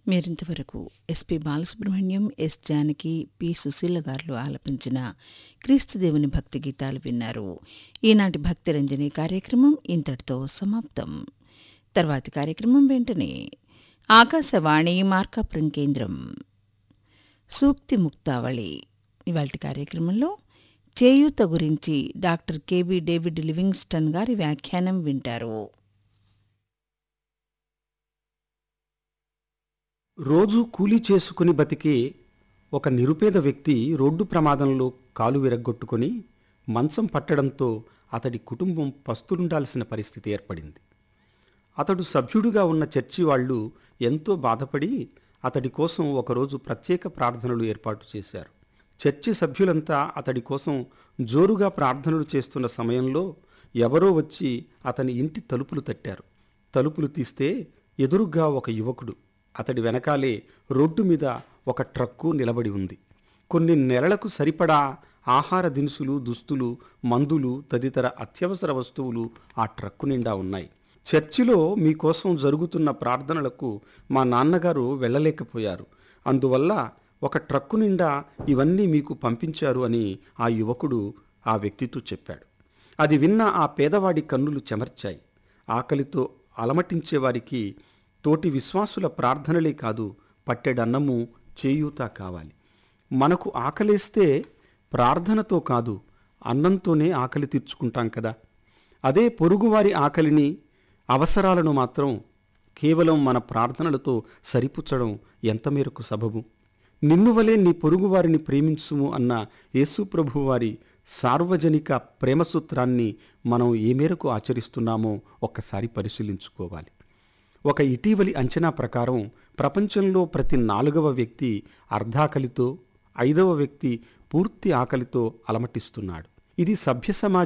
మీరింతవరకు SP Balasubrahmanyam S Janaki P Susheela గారులు ఆలపించిన క్రీస్తుదేవుని భక్తి గీతాలు విన్నారు ఈనాటి భక్తి రంజని కార్యక్రమం ఇంతటితో సమాప్తం తర్వాతి కార్యక్రమం వెంటనే ఆకాశవాణి మార్కాపురం కేంద్రం సూక్తి ముక్తావళి ఇవాళ కార్యక్రమంలో చేయూత గురించి డాక్టర్ కెబి డేవిడ్ లివింగ్స్టన్ గారి వ్యాఖ్యానం వింటారు రోజూ కూలీ చేసుకుని బతికే ఒక నిరుపేద వ్యక్తి రోడ్డు ప్రమాదంలో కాలు విరగ్గొట్టుకొని మంచం పట్టడంతో అతడి కుటుంబం పస్తులుండాల్సిన పరిస్థితి ఏర్పడింది అతడు సభ్యుడిగా ఉన్న చర్చి వాళ్ళు ఎంతో బాధపడి అతడి కోసం ఒకరోజు ప్రత్యేక ప్రార్థనలు ఏర్పాటు చేశారు చర్చి సభ్యులంతా అతడి కోసం జోరుగా ప్రార్థనలు చేస్తున్న సమయంలో ఎవరో వచ్చి అతని ఇంటి తలుపులు తట్టారు తలుపులు తీస్తే ఎదురుగ్గా ఒక యువకుడు అతడి వెనకాలే రోడ్డు మీద ఒక ట్రక్కు నిలబడి ఉంది కొన్ని నెలలకు సరిపడా ఆహార దినుసులు దుస్తులు మందులు తదితర అత్యవసర వస్తువులు ఆ ట్రక్కు నిండా ఉన్నాయి చర్చిలో మీకోసం జరుగుతున్న ప్రార్థనలకు మా నాన్నగారు వెళ్ళలేకపోయారు అందువల్ల ఒక ట్రక్కు నిండా ఇవన్నీ మీకు పంపించారు అని ఆ యువకుడు ఆ వ్యక్తితో చెప్పాడు అది విన్న ఆ పేదవాడి కన్నులు చెమర్చాయి ఆకలితో అలమటించేవారికి తోటి విశ్వాసుల ప్రార్థనలే కాదు పట్టెడన్నము చేయూత కావాలి మనకు ఆకలేస్తే ప్రార్థనతో కాదు అన్నంతోనే ఆకలి తీర్చుకుంటాం కదా అదే పొరుగువారి ఆకలిని అవసరాలను మాత్రం కేవలం మన ప్రార్థనలతో సరిపుచ్చడం ఎంత మేరకు సబబు నిన్ను వలే నీ పొరుగువారిని ప్రేమించుము అన్న యేసుప్రభు వారి సార్వజనిక ప్రేమ సూత్రాన్ని మనం ఏ మేరకు ఆచరిస్తున్నామో ఒక్కసారి పరిశీలించుకోవాలి ఒక ఇటీవలి అంచనా ప్రకారం ప్రపంచంలో ప్రతి నాలుగవ వ్యక్తి అర్ధాకలితో ఐదవ వ్యక్తి పూర్తి ఆకలితో అలమటిస్తున్నాడు ఇది సభ్య సమాజ